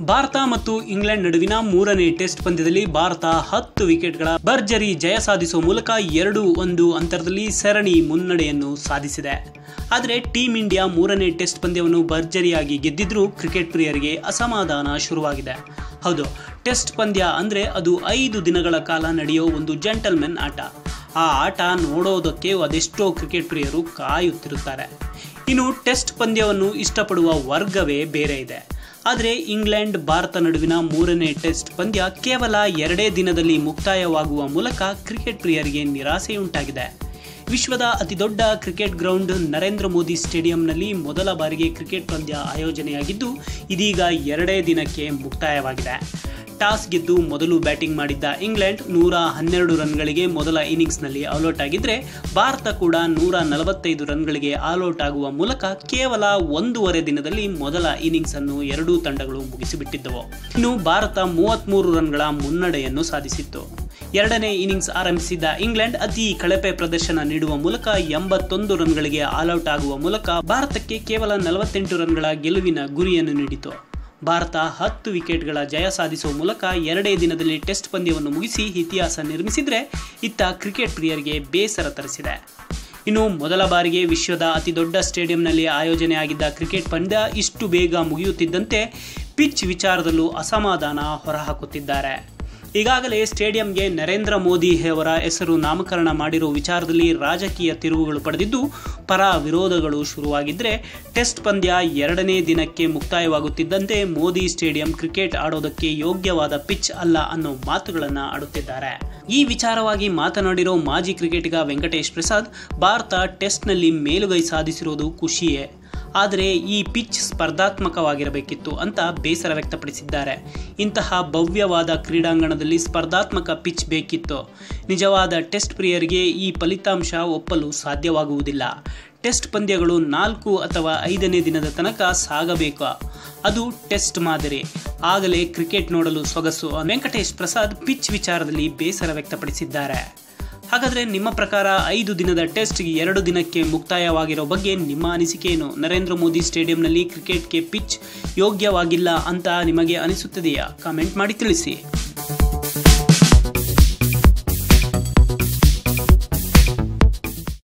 ಭಾರತ ಮತ್ತು ಇಂಗ್ಲೆಂಡ್ ನಡುವಿನ ಮೂರನೇ ಟೆಸ್ಟ್ ಪಂದ್ಯದಲ್ಲಿ ಭಾರತ ಹತ್ತು ವಿಕೆಟ್ಗಳ ಭರ್ಜರಿ ಜಯ ಸಾಧಿಸುವ ಮೂಲಕ ಎರಡು ಒಂದು ಅಂತರದಲ್ಲಿ ಸರಣಿ ಮುನ್ನಡೆಯನ್ನು ಸಾಧಿಸಿದೆ ಆದರೆ ಟೀಂ ಇಂಡಿಯಾ ಮೂರನೇ ಟೆಸ್ಟ್ ಪಂದ್ಯವನ್ನು ಭರ್ಜರಿಯಾಗಿ ಗೆದ್ದಿದ್ರೂ ಕ್ರಿಕೆಟ್ ಪ್ರಿಯರಿಗೆ ಅಸಮಾಧಾನ ಶುರುವಾಗಿದೆ ಹೌದು ಟೆಸ್ಟ್ ಪಂದ್ಯ ಅಂದರೆ ಅದು ಐದು ದಿನಗಳ ಕಾಲ ನಡೆಯೋ ಒಂದು ಜೆಂಟಲ್ಮೆನ್ ಆಟ ಆ ಆಟ ನೋಡೋದಕ್ಕೆ ಅದೆಷ್ಟೋ ಕ್ರಿಕೆಟ್ ಪ್ರಿಯರು ಕಾಯುತ್ತಿರುತ್ತಾರೆ ಇನ್ನು ಟೆಸ್ಟ್ ಪಂದ್ಯವನ್ನು ಇಷ್ಟಪಡುವ ವರ್ಗವೇ ಬೇರೆ ಇದೆ ಆದರೆ ಇಂಗ್ಲೆಂಡ್ ಭಾರತ ನಡುವಿನ ಮೂರನೇ ಟೆಸ್ಟ್ ಪಂದ್ಯ ಕೇವಲ ಎರಡೇ ದಿನದಲ್ಲಿ ಮುಕ್ತಾಯವಾಗುವ ಮೂಲಕ ಕ್ರಿಕೆಟ್ ಪ್ರಿಯರಿಗೆ ನಿರಾಸೆಯುಂಟಾಗಿದೆ ವಿಶ್ವದ ಅತಿದೊಡ್ಡ ಕ್ರಿಕೆಟ್ ಗ್ರೌಂಡ್ ನರೇಂದ್ರ ಮೋದಿ ಸ್ಟೇಡಿಯಂನಲ್ಲಿ ಮೊದಲ ಬಾರಿಗೆ ಕ್ರಿಕೆಟ್ ಪಂದ್ಯ ಆಯೋಜನೆಯಾಗಿದ್ದು ಇದೀಗ ಎರಡೇ ದಿನಕ್ಕೆ ಮುಕ್ತಾಯವಾಗಿದೆ ಟಾಸ್ ಗೆದ್ದು ಮೊದಲು ಬ್ಯಾಟಿಂಗ್ ಮಾಡಿದ್ದ ಇಂಗ್ಲೆಂಡ್ ನೂರ ಹನ್ನೆರಡು ರನ್ಗಳಿಗೆ ಮೊದಲ ಇನ್ನಿಂಗ್ಸ್ನಲ್ಲಿ ಆಲ್ಔಟ್ ಆಗಿದ್ರೆ ಭಾರತ ಕೂಡ ನೂರ ನಲವತ್ತೈದು ರನ್ಗಳಿಗೆ ಆಲ್ಔಟ್ ಆಗುವ ಮೂಲಕ ಕೇವಲ ಒಂದೂವರೆ ದಿನದಲ್ಲಿ ಮೊದಲ ಇನ್ನಿಂಗ್ಸ್ ಅನ್ನು ಎರಡೂ ತಂಡಗಳು ಮುಗಿಸಿಬಿಟ್ಟಿದ್ದವು ಇನ್ನು ಭಾರತ ಮೂವತ್ತ್ಮೂರು ರನ್ಗಳ ಮುನ್ನಡೆಯನ್ನು ಸಾಧಿಸಿತ್ತು ಎರಡನೇ ಇನ್ನಿಂಗ್ಸ್ ಆರಂಭಿಸಿದ್ದ ಇಂಗ್ಲೆಂಡ್ ಅತಿ ಕಳಪೆ ಪ್ರದರ್ಶನ ನೀಡುವ ಮೂಲಕ ಎಂಬತ್ತೊಂದು ರನ್ಗಳಿಗೆ ಆಲ್ಔಟ್ ಆಗುವ ಮೂಲಕ ಭಾರತಕ್ಕೆ ಕೇವಲ ನಲವತ್ತೆಂಟು ರನ್ಗಳ ಗೆಲುವಿನ ಗುರಿಯನ್ನು ನೀಡಿತು ಭಾರತ ಹತ್ತು ವಿಕೆಟ್ಗಳ ಜಯ ಸಾಧಿಸುವ ಮೂಲಕ ಎರಡೇ ದಿನದಲ್ಲಿ ಟೆಸ್ಟ್ ಪಂದ್ಯವನ್ನು ಮುಗಿಸಿ ಇತಿಹಾಸ ನಿರ್ಮಿಸಿದರೆ ಇತ್ತ ಕ್ರಿಕೆಟ್ ಪ್ರಿಯರಿಗೆ ಬೇಸರ ತರಿಸಿದೆ ಇನ್ನು ಮೊದಲ ಬಾರಿಗೆ ವಿಶ್ವದ ಅತಿದೊಡ್ಡ ಸ್ಟೇಡಿಯಂನಲ್ಲಿ ಆಯೋಜನೆಯಾಗಿದ್ದ ಕ್ರಿಕೆಟ್ ಪಂದ್ಯ ಇಷ್ಟು ಬೇಗ ಮುಗಿಯುತ್ತಿದ್ದಂತೆ ಪಿಚ್ ವಿಚಾರದಲ್ಲೂ ಅಸಮಾಧಾನ ಹೊರಹಾಕುತ್ತಿದ್ದಾರೆ ಈಗಾಗಲೇ ಸ್ಟೇಡಿಯಂಗೆ ನರೇಂದ್ರ ಮೋದಿ ಅವರ ಹೆಸರು ನಾಮಕರಣ ಮಾಡಿರುವ ವಿಚಾರದಲ್ಲಿ ರಾಜಕೀಯ ತಿರುವುಗಳು ಪಡೆದಿದ್ದು ಪರ ವಿರೋಧಗಳು ಶುರುವಾಗಿದ್ದರೆ ಟೆಸ್ಟ್ ಪಂದ್ಯ ಎರಡನೇ ದಿನಕ್ಕೆ ಮುಕ್ತಾಯವಾಗುತ್ತಿದ್ದಂತೆ ಮೋದಿ ಸ್ಟೇಡಿಯಂ ಕ್ರಿಕೆಟ್ ಆಡೋದಕ್ಕೆ ಯೋಗ್ಯವಾದ ಪಿಚ್ ಅಲ್ಲ ಅನ್ನೋ ಮಾತುಗಳನ್ನು ಆಡುತ್ತಿದ್ದಾರೆ ಈ ವಿಚಾರವಾಗಿ ಮಾತನಾಡಿರೋ ಮಾಜಿ ಕ್ರಿಕೆಟಿಗ ವೆಂಕಟೇಶ್ ಪ್ರಸಾದ್ ಭಾರತ ಟೆಸ್ಟ್ನಲ್ಲಿ ಮೇಲುಗೈ ಸಾಧಿಸಿರೋದು ಖುಷಿಯೇ ಆದರೆ ಈ ಪಿಚ್ ಸ್ಪರ್ಧಾತ್ಮಕವಾಗಿರಬೇಕಿತ್ತು ಅಂತ ಬೇಸರ ವ್ಯಕ್ತಪಡಿಸಿದ್ದಾರೆ ಇಂತಹ ಭವ್ಯವಾದ ಕ್ರೀಡಾಂಗಣದಲ್ಲಿ ಸ್ಪರ್ಧಾತ್ಮಕ ಪಿಚ್ ಬೇಕಿತ್ತು ನಿಜವಾದ ಟೆಸ್ಟ್ ಪ್ರಿಯರಿಗೆ ಈ ಫಲಿತಾಂಶ ಒಪ್ಪಲು ಸಾಧ್ಯವಾಗುವುದಿಲ್ಲ ಟೆಸ್ಟ್ ಪಂದ್ಯಗಳು ನಾಲ್ಕು ಅಥವಾ ಐದನೇ ದಿನದ ತನಕ ಸಾಗಬೇಕು ಅದು ಟೆಸ್ಟ್ ಮಾದರಿ ಆಗಲೇ ಕ್ರಿಕೆಟ್ ನೋಡಲು ಸೊಗಸು ವೆಂಕಟೇಶ್ ಪ್ರಸಾದ್ ಪಿಚ್ ವಿಚಾರದಲ್ಲಿ ಬೇಸರ ವ್ಯಕ್ತಪಡಿಸಿದ್ದಾರೆ ಹಾಗಾದರೆ ನಿಮ್ಮ ಪ್ರಕಾರ ಐದು ದಿನದ ಟೆಸ್ಟ್ ಎರಡು ದಿನಕ್ಕೆ ಮುಕ್ತಾಯವಾಗಿರೋ ಬಗ್ಗೆ ನಿಮ್ಮ ಅನಿಸಿಕೆ ಏನು ನರೇಂದ್ರ ಮೋದಿ ಸ್ಟೇಡಿಯಂನಲ್ಲಿ ಕ್ರಿಕೆಟ್ಗೆ ಪಿಚ್ ಯೋಗ್ಯವಾಗಿಲ್ಲ ಅಂತ ನಿಮಗೆ ಅನಿಸುತ್ತದೆಯಾ ಕಾಮೆಂಟ್ ಮಾಡಿ ತಿಳಿಸಿ